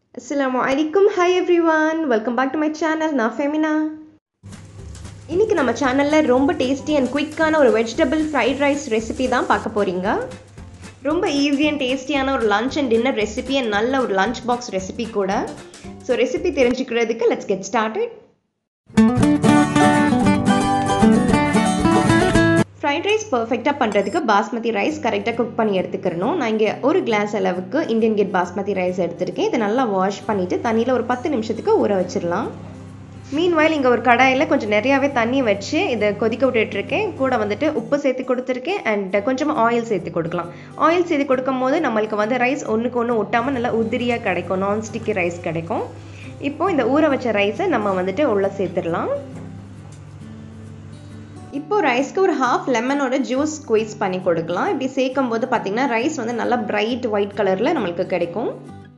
அஸ்ஸலாமு அலைக்கும் hi everyone welcome back to my channel நான் ஃபெமினா இன்னைக்கு நம்ம சேனலில் ரொம்ப டேஸ்டி அண்ட் குயிக்கான ஒரு வெஜிடபிள் ஃப்ரைட் ரைஸ் ரெசிபி தான் பார்க்க போகிறீங்க ரொம்ப ஈஸி அண்ட் டேஸ்டியான ஒரு lunch and dinner recipe and நல்ல ஒரு லஞ்ச் பாக்ஸ் ரெசிபி கூட ஸோ ரெசிபி தெரிஞ்சுக்கிறதுக்கு let's get started fried rice பர்ஃபெக்டாக பண்ணுறதுக்கு பாஸ்மதி ரைஸ் கரெக்டாக குக் பண்ணி எடுத்துக்கிறணும் நான் இங்கே ஒரு கிளாஸ் அளவுக்கு இந்தியன் கேட் பாஸ்மதி ரைஸ் எடுத்திருக்கேன் இதை நல்லா வாஷ் பண்ணிவிட்டு தண்ணியில் ஒரு பத்து நிமிஷத்துக்கு ஊற வச்சிடலாம் மீன்வாயில் இங்கே ஒரு கடாயில் கொஞ்சம் நிறையாவே தண்ணி வச்சு இதை கொதிக்க விட்டுட்ருக்கேன் கூட வந்துட்டு உப்பு சேர்த்து கொடுத்துருக்கேன் அண்ட் கொஞ்சமாக ஆயில் சேர்த்து கொடுக்கலாம் ஆயில் சேர்த்து கொடுக்கும் போது நம்மளுக்கு வந்து ரைஸ் ஒன்றுக்கு ஒன்று ஒட்டாமல் நல்லா உதிரியாக கிடைக்கும் நான்ஸ்டிக்கி ரைஸ் கிடைக்கும் இப்போது இந்த ஊற வச்ச ரைஸை நம்ம வந்துட்டு உள்ளே சேர்த்துடலாம் இப்போ ரைஸ்க்கு ஒரு ஹாஃப் லெமனோட ஜூஸ் ஸ்குவீஸ் பண்ணி கொடுக்கலாம் இப்படி சேர்க்கும் போது பார்த்தீங்கன்னா ரைஸ் வந்து நல்லா பிரைட் ஒயிட் கலரில் நம்மளுக்கு கிடைக்கும்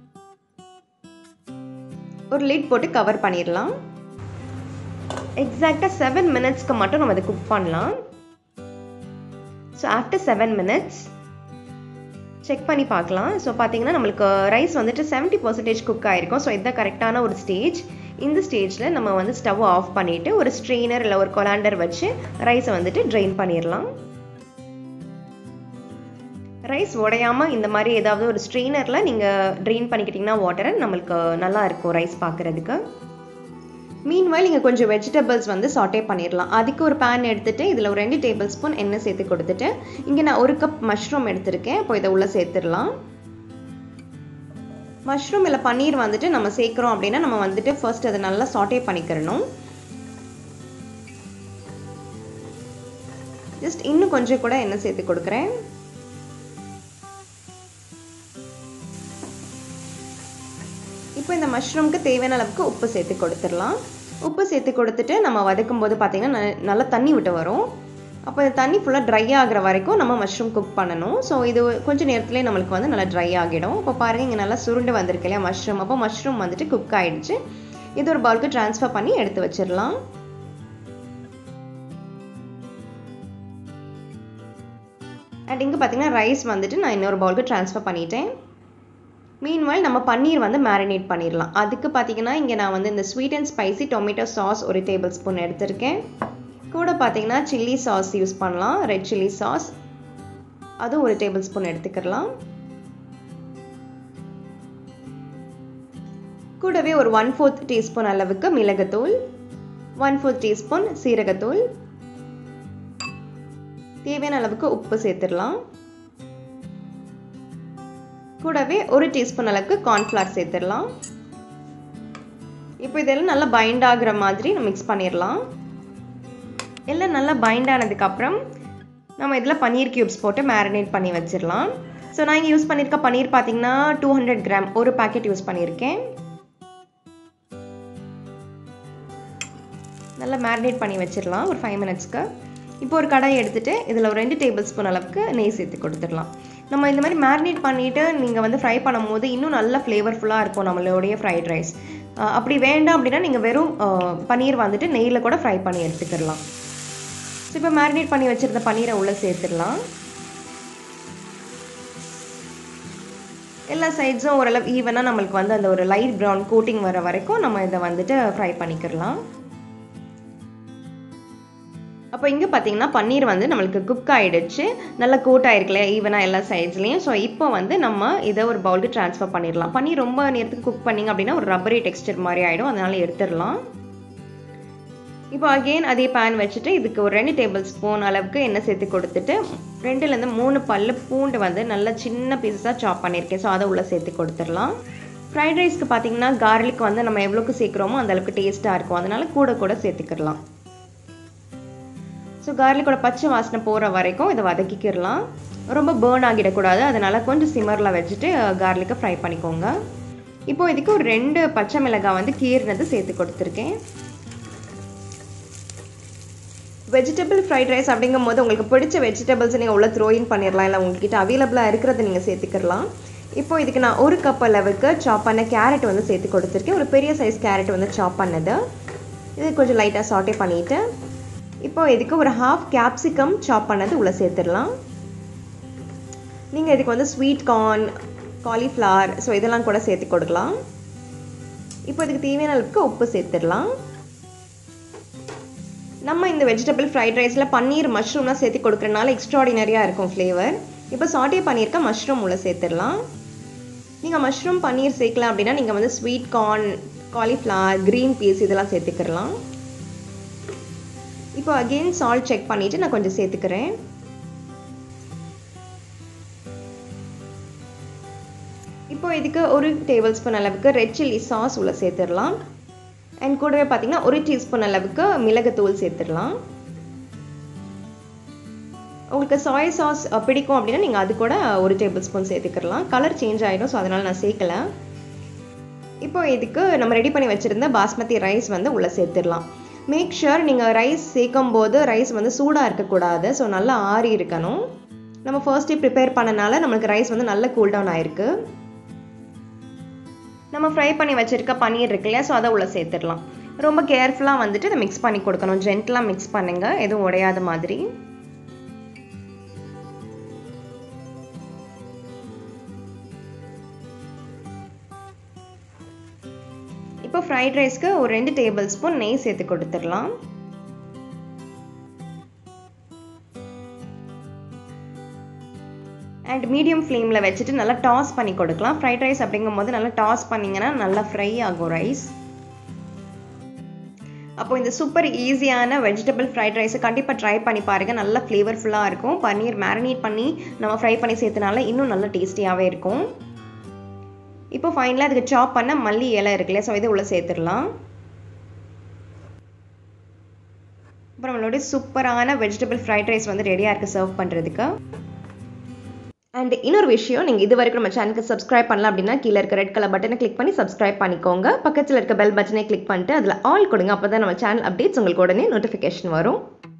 ஒரு லிட் போட்டு கவர் பண்ணிடலாம் எக்ஸாக்டாக செவன் மினிட்ஸ்க்கு மட்டும் நம்ம அதை குக் பண்ணலாம் so after seven minutes check பண்ணி பார்க்கலாம் ஸோ பார்த்தீங்கன்னா நம்மளுக்கு ரைஸ் வந்துட்டு செவன்ட்டி பர்சன்டேஜ் குக் ஆகிருக்கும் ஸோ இதுதான் கரெக்டான ஒரு ஸ்டேஜ் இந்த ஸ்டேஜில் நம்ம வந்து ஸ்டவ் ஆஃப் பண்ணிவிட்டு ஒரு ஸ்ட்ரெயினர் இல்லை ஒரு கொலாண்டர் வச்சு ரைஸை வந்துட்டு ட்ரெயின் பண்ணிடலாம் ரைஸ் உடையாமல் இந்த மாதிரி ஏதாவது ஒரு ஸ்ட்ரெயினரில் நீங்கள் ட்ரெயின் பண்ணிக்கிட்டிங்கன்னா வாட்டரை நம்மளுக்கு நல்லா இருக்கும் ரைஸ் பார்க்குறதுக்கு மீன்வாயில் இங்கே கொஞ்சம் வெஜிடபிள்ஸ் வந்து சாட்டே பண்ணிடலாம் அதுக்கு ஒரு பேன் எடுத்துகிட்டு இதில் ஒரு ரெண்டு டேபிள் ஸ்பூன் எண்ணெய் சேர்த்து கொடுத்துட்டு இங்கே நான் ஒரு கப் மஷ்ரூம் எடுத்திருக்கேன் இப்போ இதை உள்ளே சேர்த்துடலாம் மஷ்ரூம் இல்லை பன்னீர் வந்துட்டு நம்ம சேர்க்குறோம் அப்படின்னா நம்ம வந்துட்டு ஃபர்ஸ்ட் அதை நல்லா சாட்டே பண்ணிக்கிறணும் ஜஸ்ட் இன்னும் கொஞ்சம் கூட எண்ணெய் சேர்த்து கொடுக்குறேன் இப்போ இந்த மஷ்ரூம்க்கு தேவையான அளவுக்கு உப்பு சேர்த்து கொடுத்துடலாம் உப்பு சேர்த்து கொடுத்துட்டு நம்ம வதக்கும் போது பார்த்திங்கன்னா நல்லா தண்ணி விட்டு வரும் அப்போ இந்த தண்ணி ஃபுல்லாக ட்ரை ஆகிற வரைக்கும் நம்ம மஷ்ரூம் குக் பண்ணணும் ஸோ இது கொஞ்சம் நேரத்துலேயே நம்மளுக்கு வந்து நல்லா ட்ரை ஆகிடும் இப்போ பாருங்கள் இங்கே நல்லா சுருண்டு வந்திருக்கு இல்லையா மஷ்ரூம் அப்போ மஷ்ரூம் வந்துட்டு குக் ஆகிடுச்சு இது ஒரு பவுலுக்கு ட்ரான்ஸ்ஃபர் பண்ணி எடுத்து வச்சிடலாம் அண்ட் இங்கே பார்த்தீங்கன்னா ரைஸ் வந்துட்டு நான் இன்னொரு பவுலுக்கு ட்ரான்ஸ்ஃபர் பண்ணிட்டேன் மீன்வாயில் நம்ம பன்னீர் வந்து மேரினேட் பண்ணிடலாம் அதுக்கு பார்த்தீங்கன்னா இங்கே நான் வந்து இந்த sweet and spicy tomato sauce ஒரு டேபிள் ஸ்பூன் எடுத்திருக்கேன் கூட பார்த்தீங்கன்னா சில்லி சாஸ் யூஸ் பண்ணலாம் ரெட் சில்லி சாஸ் அதுவும் ஒரு டேபிள் ஸ்பூன் எடுத்துக்கலாம் கூடவே ஒரு ஒன் ஃபோர்த் டீஸ்பூன் அளவுக்கு மிளகுத்தூள் ஒன் ஃபோர்த் டீஸ்பூன் சீரகத்தூள் தேவையான அளவுக்கு உப்பு சேர்த்துடலாம் கூடவே ஒரு டீஸ்பூன் அளவுக்கு கார்ன்ஃப்ளவர் சேர்த்துடலாம் இப்போ இதெல்லாம் நல்லா பைண்ட் ஆகுற மாதிரி நம்ம மிக்ஸ் பண்ணிடலாம் எல்லாம் நல்லா பைண்ட் ஆனதுக்கப்புறம் நம்ம இதில் பன்னீர் க்யூப்ஸ் போட்டு மேரினேட் பண்ணி வச்சிடலாம் ஸோ நான் இங்கே யூஸ் பண்ணியிருக்க பன்னீர் பார்த்தீங்கன்னா டூ ஹண்ட்ரட் கிராம் ஒரு பேக்கெட் யூஸ் பண்ணியிருக்கேன் நல்லா மேரினேட் பண்ணி வச்சிடலாம் ஒரு ஃபைவ் மினிட்ஸ்க்கு இப்போ ஒரு கடாய் எடுத்துகிட்டு இதில் ஒரு ரெண்டு டேபிள் ஸ்பூன் அளவுக்கு நெய் சேர்த்து கொடுத்துடலாம் நம்ம இந்த மாதிரி மேரினேட் பண்ணிவிட்டு நீங்கள் வந்து ஃப்ரை பண்ணும்போது இன்னும் நல்ல ஃப்ளேவர்ஃபுல்லாக இருக்கும் நம்மளுடைய ஃப்ரைட் ரைஸ் அப்படி வேண்டாம் அப்படின்னா நீங்கள் வெறும் பன்னீர் வந்துட்டு நெய்யில் கூட ஃப்ரை பண்ணி எடுத்துக்கிடலாம் ஸோ இப்போ மேரினேட் பண்ணி வச்சுருந்த பன்னீரை உள்ளே சேர்த்துடலாம் எல்லா சைட்ஸும் ஓரளவு ஈவனாக நம்மளுக்கு வந்து அந்த ஒரு லைட் ப்ரௌன் கோட்டிங் வர வரைக்கும் நம்ம இதை வந்துட்டு ஃப்ரை பண்ணிக்கிடலாம் அப்போ இங்கே பார்த்தீங்கன்னா பன்னீர் வந்து நம்மளுக்கு குக் ஆகிடுச்சு நல்லா கோட் ஆகிருக்குல்ல ஈவனாக எல்லா சைட்ஸ்லேயும் ஸோ இப்போ வந்து நம்ம இதை ஒரு பவுலுக்கு ட்ரான்ஸ்ஃபர் பண்ணிடலாம் பன்னீர் ரொம்ப நேரத்துக்கு குக் பண்ணிங்க அப்படின்னா ஒரு ரப்பரி டெக்ஸ்டர் மாதிரி ஆகிடும் அதனால் எடுத்துடலாம் இப்போ அகெயின் அதே பேன் வச்சுட்டு இதுக்கு ஒரு ரெண்டு டேபிள் ஸ்பூன் அளவுக்கு எண்ணெய் சேர்த்து கொடுத்துட்டு ரெண்டுலேருந்து மூணு பல் பூண்டு வந்து நல்லா சின்ன பீஸஸாக சாப் பண்ணியிருக்கேன் ஸோ அதை உள்ளே சேர்த்து கொடுத்துடலாம் ஃப்ரைட் ரைஸ்க்கு பார்த்தீங்கன்னா கார்லிக் வந்து நம்ம எவ்வளோக்கு சேர்க்குறோமோ அந்தளவுக்கு டேஸ்ட்டாக இருக்கும் அதனால் கூட கூட சேர்த்துக்கிடலாம் ஸோ கார்லிக்கோட பச்சை வாசனை போகிற வரைக்கும் இதை வதக்கிக்கிடலாம் ரொம்ப பேர்ன் ஆகிடக்கூடாது அதனால் கொஞ்சம் சிம்மரில் வச்சுட்டு கார்லிக்கை ஃப்ரை பண்ணிக்கோங்க இப்போ இதுக்கு ஒரு ரெண்டு பச்சை மிளகாய் வந்து கீறினது சேர்த்து கொடுத்துருக்கேன் வெஜிடபிள் ஃப்ரைட் ரைஸ் அப்படிங்கும் போது உங்களுக்கு பிடிச்ச வெஜிடபிள்ஸ் நீங்கள் உள்ள த்ரோயிங் பண்ணிடலாம் இல்லை உங்ககிட்ட அவைலபிளாக இருக்கிறத நீங்கள் சேர்த்துக்கிடலாம் இப்போ இதுக்கு நான் ஒரு கப் அளவுக்கு சாப் பண்ண கேரட் வந்து சேர்த்து கொடுத்துருக்கேன் ஒரு பெரிய சைஸ் கேரட் வந்து சாப் பண்ணது இது கொஞ்சம் லைட்டாக சாட்டே பண்ணிவிட்டு இப்போ இதுக்கு ஒரு ஹாஃப் கேப்சிகம் சாப் பண்ணது உள்ளே சேர்த்துடலாம் நீங்கள் இதுக்கு வந்து ஸ்வீட் கார்ன் காலிஃப்ளவர் ஸோ இதெல்லாம் கூட சேர்த்து கொடுக்கலாம் இப்போ இதுக்கு தேவையான அளவுக்கு உப்பு சேர்த்துடலாம் நம்ம இந்த வெஜிடபிள் ஃப்ரைட் ரைஸில் பன்னீர் மஷ்ரூம்லாம் சேர்த்து கொடுக்குறனால எக்ஸ்ட்ராடினரியாக இருக்கும் ஃப்ளேவர் இப்போ சாட்டே பண்ணியிருக்க மஷ்ரூம் உள்ள சேர்த்துடலாம் நீங்கள் மஷ்ரூம் பன்னீர் சேர்க்கலாம் அப்படின்னா நீங்கள் வந்து sweet corn cauliflower green peas இதெல்லாம் சேர்த்துக்கிறலாம் இப்போ அகெயின் சால்ட் செக் பண்ணிவிட்டு நான் கொஞ்சம் சேர்த்துக்கிறேன் இப்போ இதுக்கு ஒரு டேபிள் ஸ்பூன் அளவுக்கு ரெட் சில்லி சாஸ் உள்ள சேர்த்துடலாம் அண்ட் கூடவே பார்த்தீங்கன்னா ஒரு டீஸ்பூன் அளவுக்கு மிளகுத்தூள் சேர்த்துடலாம் உங்களுக்கு சாய் சாஸ் பிடிக்கும் அப்படின்னா நீங்கள் அது கூட ஒரு டேபிள் ஸ்பூன் சேர்த்துக்கலாம் கலர் சேஞ்ச் ஆகிடும் ஸோ அதனால் நான் சேர்க்கல இப்போ இதுக்கு நம்ம ரெடி பண்ணி வச்சுருந்த பாஸ்மதி ரைஸ் வந்து உள்ளே சேர்த்துடலாம் மேக் ஷுர் நீங்கள் ரைஸ் சேர்க்கும் போது ரைஸ் வந்து சூடாக இருக்கக்கூடாது ஸோ நல்லா ஆறி இருக்கணும் நம்ம ஃபர்ஸ்டே ப்ரிப்பேர் பண்ணனால நம்மளுக்கு ரைஸ் வந்து நல்ல கூல் டவுன் ஆயிருக்கு நம்ம ஃப்ரை பண்ணி வச்சுருக்க பன்னீர் இருக்கு இல்லையா ஸோ அதை உள்ளே சேர்த்துடலாம் ரொம்ப கேர்ஃபுல்லாக வந்துட்டு இதை மிக்ஸ் பண்ணி கொடுக்கணும் ஜென்டலாக மிக்ஸ் பண்ணுங்கள் எதுவும் உடையாத மாதிரி இப்போ ஃப்ரைட் ரைஸ்க்கு ஒரு ரெண்டு டேபிள் ஸ்பூன் நெய் சேர்த்து கொடுத்துடலாம் அண்ட் மீடியம் ஃப்ளேமில் வச்சுட்டு நல்லா டாஸ் பண்ணி கொடுக்கலாம் ஃப்ரைட் ரைஸ் அப்படிங்கும் போது நல்லா டாஸ் பண்ணிங்கன்னா நல்லா ஃப்ரை ஆகும் ரைஸ் அப்போ இந்த சூப்பர் ஈஸியான வெஜிடபிள் ஃப்ரைட் ரைஸை கண்டிப்பாக ட்ரை பண்ணி பாருங்கள் நல்லா ஃப்ளேவர்ஃபுல்லாக இருக்கும் பன்னீர் மேரினேட் பண்ணி நம்ம ஃப்ரை பண்ணி சேர்த்தனால இன்னும் நல்லா டேஸ்டியாகவே இருக்கும் இப்போ ஃபைனலாக அதுக்கு சாப் பண்ண மல்லி இலை இருக்குல்ல ஸோ இதை உள்ளே சேர்த்துடலாம் அப்புறம் நம்மளோட சூப்பரான வெஜிடபிள் ஃப்ரைட் ரைஸ் வந்து ரெடியாக இருக்குது சர்வ் பண்ணுறதுக்கு அண்ட் இன்னொரு விஷயம் நீங்கள் இது வரைக்கும் நம்ம சேனலுக்கு சப்ஸ்கிரைப் பண்ணலாம் அப்படின்னா கீழே இருக்க ரெட் கலர் பட்டனை கிளிக் பண்ணி சப்ஸ்கிரைப் பண்ணிக்கோங்க பக்கத்தில் இருக்க பெல் பட்டனை கிளிக் பண்ணிட்டு அதில் ஆல் கொடுங்க அப்போ தான் நம்ம சேனல் அப்டேட்ஸ் உங்களுக்கு உடனே நோட்டிஃபிகேஷன் வரும்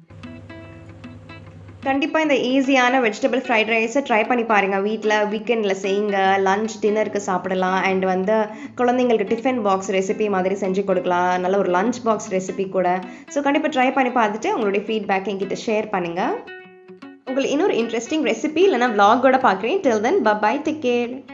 கண்டிப்பாக இந்த ஈஸியான வெஜிடபிள் ஃப்ரைட் ரைஸை ட்ரை பண்ணி பாருங்கள் வீட்டில் வீக்கெண்டில் செய்யுங்க லஞ்ச் டின்னருக்கு சாப்பிடலாம் அண்ட் வந்து குழந்தைங்களுக்கு டிஃபன் பாக்ஸ் ரெசிபி மாதிரி செஞ்சு கொடுக்கலாம் நல்ல ஒரு லஞ்ச் பாக்ஸ் ரெசிபி கூட ஸோ கண்டிப்பாக ட்ரை பண்ணி பார்த்துட்டு உங்களுடைய ஃபீட்பேக் என்கிட்ட ஷேர் பண்ணுங்கள் உங்களுக்கு இன்னொரு இன்ட்ரெஸ்டிங் ரெசிபி இல்லைனா விலாகோட பார்க்குறேன் till then bye bye take care